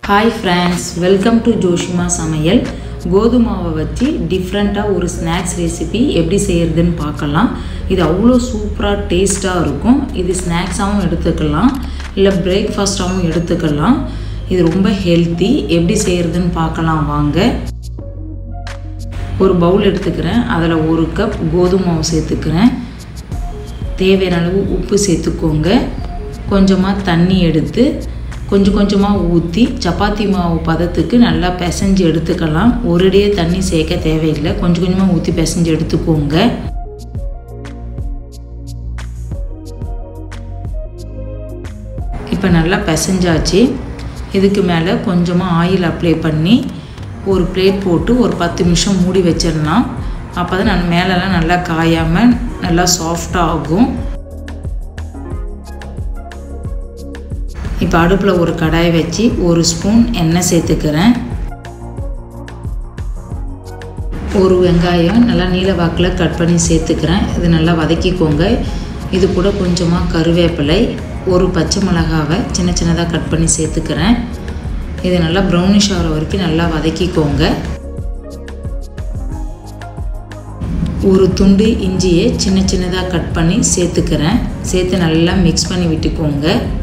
hi friends welcome to ஜோஷிமா சமையல் கோதுமாவை வச்சு டிஃப்ரெண்ட்டாக ஒரு ஸ்நாக்ஸ் ரெசிபி எப்படி செய்கிறதுன்னு பார்க்கலாம் இது அவ்வளோ சூப்பராக டேஸ்ட்டாக இருக்கும் இது ஸ்நாக்ஸாகவும் எடுத்துக்கலாம் இல்லை பிரேக்ஃபாஸ்ட்டாகவும் எடுத்துக்கலாம் இது ரொம்ப ஹெல்த்தி எப்படி செய்கிறதுன்னு பார்க்கலாம் வாங்க ஒரு பவுல் எடுத்துக்கிறேன் அதில் ஒரு கப் கோதுமாவை சேர்த்துக்கிறேன் தேவையான அளவு உப்பு சேர்த்துக்கோங்க கொஞ்சமாக தண்ணி எடுத்து கொஞ்சம் கொஞ்சமாக ஊற்றி சப்பாத்தி மாவு பதத்துக்கு நல்லா பிசைஞ்சு எடுத்துக்கலாம் ஒரேடியே தண்ணி சேர்க்க தேவையில்லை கொஞ்சம் கொஞ்சமாக ஊற்றி பிசைஞ்சு எடுத்துக்கோங்க இப்போ நல்லா பிசைஞ்சாச்சு இதுக்கு மேலே கொஞ்சமாக ஆயில் அப்ளை பண்ணி ஒரு பிளேட் போட்டு ஒரு பத்து நிமிஷம் மூடி வச்சிடலாம் அப்போ தான் நான் மேலெல்லாம் நல்லா காயாமல் நல்லா சாஃப்டாக ஆகும் இப்போ அடுப்பில் ஒரு கடாய் வச்சு ஒரு ஸ்பூன் எண்ணெய் சேர்த்துக்கிறேன் ஒரு வெங்காயம் நல்லா நீல வாக்கில் கட் பண்ணி சேர்த்துக்கிறேன் இது நல்லா வதக்கிக்கோங்க இது கூட கொஞ்சமாக கருவேப்பிலை ஒரு பச்சை மிளகாவை சின்ன சின்னதாக கட் பண்ணி சேர்த்துக்கிறேன் இது நல்லா ப்ரௌனிஷ் ஆகிற வரைக்கும் நல்லா வதக்கிக்கோங்க ஒரு துண்டு இஞ்சியை சின்ன சின்னதாக கட் பண்ணி சேர்த்துக்கிறேன் சேர்த்து நல்லா மிக்ஸ் பண்ணி விட்டுக்கோங்க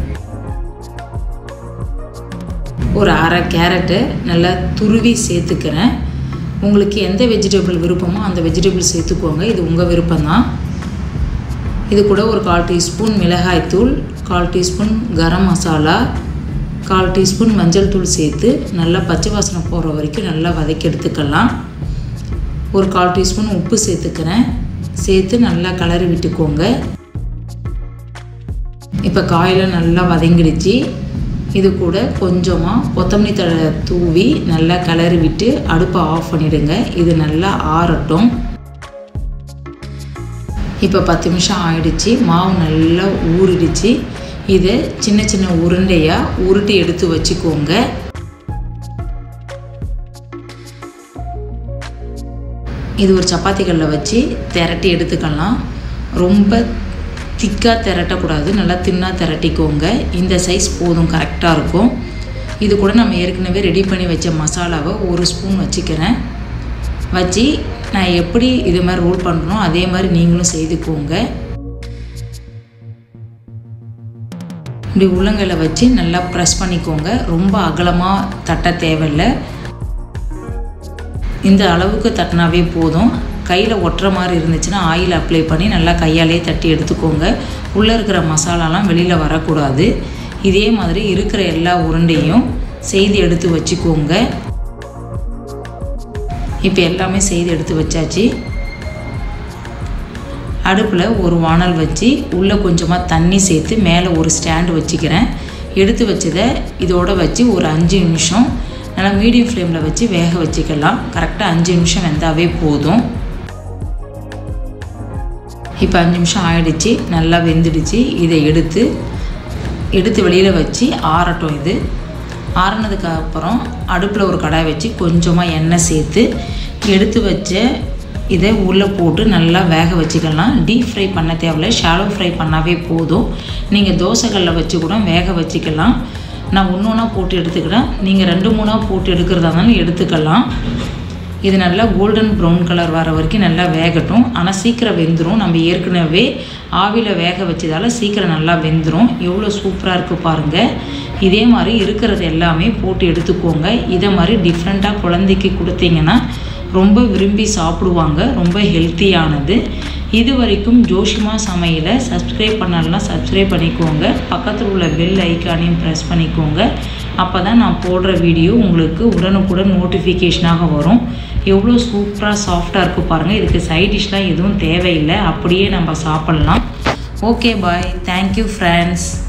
ஒரு அரை கேரட்டை நல்லா துருவி சேர்த்துக்கிறேன் உங்களுக்கு எந்த வெஜிடபிள் விருப்பமோ அந்த வெஜிடபிள் சேர்த்துக்கோங்க இது உங்கள் விருப்பம்தான் இது கூட ஒரு கால் டீஸ்பூன் மிளகாய்த்தூள் கால் டீஸ்பூன் கரம் மசாலா கால் டீஸ்பூன் மஞ்சள் தூள் சேர்த்து நல்லா பச்சை வாசனை போகிற வரைக்கும் நல்லா வதக்கி எடுத்துக்கலாம் ஒரு கால் டீஸ்பூன் உப்பு சேர்த்துக்கிறேன் சேர்த்து நல்லா கலரி விட்டுக்கோங்க இப்போ காயெல்லாம் நல்லா வதங்கிடுச்சு இது கூட கொஞ்சமாக கொத்தமல்லி தழை தூவி நல்லா கிளறி விட்டு அடுப்பை ஆஃப் பண்ணிவிடுங்க இது நல்லா ஆறட்டும் இப்போ பத்து நிமிஷம் ஆயிடுச்சு மாவு நல்லா ஊறிடுச்சு இதை சின்ன சின்ன உருண்டையாக உருட்டி எடுத்து வச்சுக்கோங்க இது ஒரு சப்பாத்தி கல்லை வச்சு திரட்டி எடுத்துக்கலாம் ரொம்ப திக்காக திரட்டக்கூடாது நல்லா தின்னாக திரட்டிக்கோங்க இந்த சைஸ் போதும் கரெக்டாக இருக்கும் இது கூட நம்ம ஏற்கனவே ரெடி பண்ணி வச்ச மசாலாவை ஒரு ஸ்பூன் வச்சுக்கிறேன் வச்சு நான் எப்படி இது மாதிரி ரோல் பண்ணுறனோ அதே மாதிரி நீங்களும் செய்துக்கோங்க இப்படி உள்ளங்கையில் வச்சு நல்லா ப்ரெஸ் பண்ணிக்கோங்க ரொம்ப அகலமாக தட்ட தேவையில்லை இந்த அளவுக்கு தட்டினாவே போதும் கையில் ஒட்டுற மாதிரி இருந்துச்சுன்னா ஆயில் அப்ளை பண்ணி நல்லா கையாலே தட்டி எடுத்துக்கோங்க உள்ளே இருக்கிற மசாலாலாம் வெளியில் வரக்கூடாது இதே மாதிரி இருக்கிற எல்லா உருண்டையும் செய்து எடுத்து வச்சுக்கோங்க இப்போ எல்லாமே செய்து எடுத்து வச்சாச்சு அடுப்பில் ஒரு வானல் வச்சு உள்ளே கொஞ்சமாக தண்ணி சேர்த்து மேலே ஒரு ஸ்டாண்டு வச்சுக்கிறேன் எடுத்து வச்சதை இதோடு வச்சு ஒரு அஞ்சு நிமிஷம் நல்லா மீடியம் ஃப்ளேமில் வச்சு வேக வச்சுக்கலாம் கரெக்டாக அஞ்சு நிமிஷம் வெந்தாவே போதும் இப்போ அஞ்சு நிமிஷம் ஆயிடுச்சு நல்லா வெந்துடுச்சு இதை எடுத்து எடுத்து வெளியில் வச்சு ஆறட்டும் இது ஆறினதுக்கு அப்புறம் அடுப்பில் ஒரு கடாய் வச்சு கொஞ்சமாக எண்ணெய் சேர்த்து எடுத்து வச்ச இதை உள்ளே போட்டு நல்லா வேக வச்சுக்கலாம் டீப் ஃப்ரை பண்ண தேவையில்ல ஷாலோ ஃப்ரை பண்ணாவே போதும் நீங்கள் தோசைகளில் வச்சு கூட வேக வச்சுக்கலாம் நான் ஒன்று ஒன்றா போட்டு எடுத்துக்கிறேன் நீங்கள் ரெண்டு மூணாக போட்டு எடுக்கிறதா இருந்தாலும் எடுத்துக்கலாம் இது நல்லா கோல்டன் ப்ரௌன் கலர் வர வரைக்கும் நல்லா வேகட்டும் ஆனால் சீக்கிரம் வெந்துடும் நம்ம ஏற்கனவே ஆவியில் வேக வச்சதால் சீக்கிரம் நல்லா வெந்துடும் எவ்வளோ சூப்பராக இருக்குது பாருங்கள் இதே மாதிரி இருக்கிறது எல்லாமே போட்டு எடுத்துக்கோங்க இதை மாதிரி டிஃப்ரெண்ட்டாக குழந்தைக்கு கொடுத்தீங்கன்னா ரொம்ப விரும்பி சாப்பிடுவாங்க ரொம்ப ஹெல்த்தியானது இது வரைக்கும் ஜோஷிமா சமையலை சப்ஸ்கிரைப் பண்ணலன்னா சப்ஸ்கிரைப் பண்ணிக்கோங்க பக்கத்தில் உள்ள பெல் ஐக்கானையும் ப்ரெஸ் பண்ணிக்கோங்க அப்போ தான் நான் போடுற வீடியோ உங்களுக்கு உடனுக்குடன் நோட்டிஃபிகேஷனாக வரும் எவ்வளோ சூப்பராக சாஃப்டாக இருக்குது பாருங்கள் இதுக்கு சைட் டிஷ்லாம் எதுவும் தேவையில்லை அப்படியே நம்ம சாப்பிட்லாம் ஓகே பாய் தேங்க்யூ ஃப்ரெண்ட்ஸ்